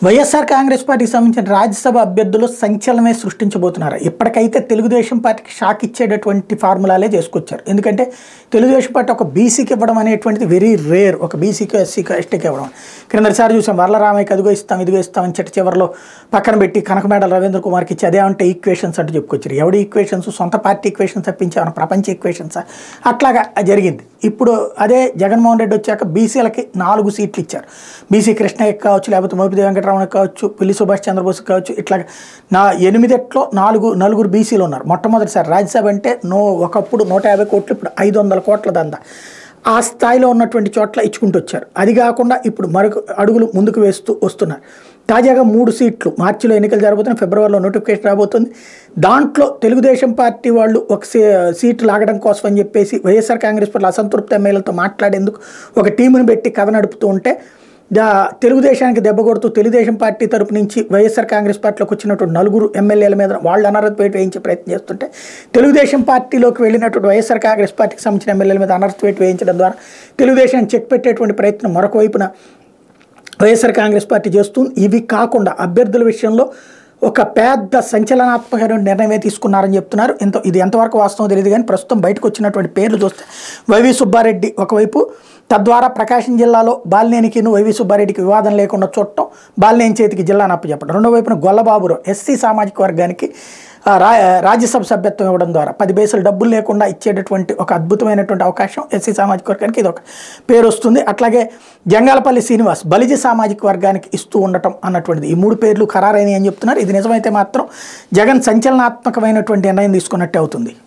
వైఎస్ఆర్ కాంగ్రెస్ పార్టీకి సంబంధించిన రాజ్యసభ అభ్యర్థులు సంచలనమే సృష్టించబోతున్నారు ఇప్పటికైతే తెలుగుదేశం పార్టీకి షాక్ ఇచ్చేటటువంటి ఫార్ములాలే చేసుకొచ్చారు ఎందుకంటే తెలుగుదేశం పార్టీ ఒక బీసీకి ఇవ్వడం అనేటువంటిది వెరీ రేర్ ఒక బీసీకి ఎస్సీకి ఎస్టీకి ఇవ్వడం క్రిందసారి చూసాం వరలరామయ్యకి అదిగో ఇస్తాం ఇదిగో ఇస్తాం అని చెట్టు చివరిలో పక్కన పెట్టి కనకమేడల రవీంద్ర కుమార్కి ఇచ్చి అదే అంటే ఈక్వేషన్స్ అంటూ చెప్పుకొచ్చారు ఎవడి ఈక్వేషన్స్ సొంత పార్టీ ఈక్వేషన్స్ తప్పించామన్న ప్రపంచ ఈక్వేషన్స్ అట్లాగా జరిగింది ఇప్పుడు అదే జగన్మోహన్ రెడ్డి వచ్చాక బీసీలకి నాలుగు సీట్లు ఇచ్చారు బీసీ కృష్ణయ్య కావచ్చు లేకపోతే మోపిది వెంకటరమణ కావచ్చు పిల్లి సుభాష్ చంద్రబోస్ కావచ్చు ఇట్లా నా ఎనిమిదిట్లో నాలుగు నలుగురు బీసీలు ఉన్నారు మొట్టమొదటిసారి రాజ్యసభ అంటే నో ఒకప్పుడు నూట యాభై కోట్లు ఇప్పుడు ఐదు వందల కోట్ల దందా ఆ స్థాయిలో ఉన్నటువంటి చోట్ల ఇచ్చుకుంటూ వచ్చారు అది కాకుండా ఇప్పుడు మరొక అడుగులు ముందుకు వేస్తూ వస్తున్నారు తాజాగా మూడు సీట్లు మార్చిలో ఎన్నికలు జరగబోతున్నాయి ఫిబ్రవరిలో నోటిఫికేషన్ రాబోతుంది దాంట్లో తెలుగుదేశం పార్టీ వాళ్ళు ఒక సీ- సీటు లాగడం కోసం అని చెప్పేసి వైఎస్ఆర్ కాంగ్రెస్ పార్టీ అసంతృప్త ఎమ్మెల్యేలతో మాట్లాడేందుకు ఒక టీముని పెట్టి కథ నడుపుతూ ఉంటే దా తెలుగుదేశానికి దెబ్బ కొడుతూ తెలుగుదేశం పార్టీ తరపు నుంచి వైఎస్ఆర్ కాంగ్రెస్ పార్టీలోకి వచ్చినటువంటి నలుగురు ఎమ్మెల్యేల మీద వాళ్ళు అనర్హత వేటు వేయించే ప్రయత్నం చేస్తుంటే తెలుగుదేశం పార్టీలోకి వెళ్ళినటువంటి వైఎస్ఆర్ కాంగ్రెస్ పార్టీకి సంబంధించిన ఎమ్మెల్యేల మీద అనర్హత వేటు వేయించడం ద్వారా తెలుగుదేశాన్ని చెక్ పెట్టేటువంటి ప్రయత్నం మరొక వైపున వైఎస్ఆర్ కాంగ్రెస్ పార్టీ చేస్తుంది ఇవి కాకుండా అభ్యర్థుల విషయంలో ఒక పెద్ద సంచలనాత్మకమైన నిర్ణయమే తీసుకున్నారని చెప్తున్నారు ఎంత ఇది ఎంతవరకు వాస్తవం తెలియదు కానీ ప్రస్తుతం బయటకు వచ్చినటువంటి పేర్లు చూస్తే వైవి సుబ్బారెడ్డి ఒకవైపు తద్వారా ప్రకాశం జిల్లాలో బాలినేనికిను వైవి సుబ్బారెడ్డికి వివాదం లేకుండా చూడటం బాలినేని చేతికి జిల్లాను అప్పచెప్పడం రెండో వైపున గొల్లబాబురావు ఎస్సీ సామాజిక వర్గానికి ఆ, రా రాజ్యసభ సభ్యత్వం ఇవ్వడం ద్వారా పది పైసలు డబ్బులు లేకుండా ఇచ్చేటటువంటి ఒక అద్భుతమైనటువంటి అవకాశం ఎస్సీ సామాజిక వర్గానికి ఇది ఒక పేరు వస్తుంది అట్లాగే జంగాలపల్లి శ్రీనివాస్ బలిజ సామాజిక వర్గానికి ఇస్తూ ఉండటం అన్నటువంటిది ఈ మూడు పేర్లు ఖరారైనవి అని చెప్తున్నారు ఇది నిజమైతే మాత్రం జగన్ సంచలనాత్మకమైనటువంటి నిర్ణయం తీసుకున్నట్టే అవుతుంది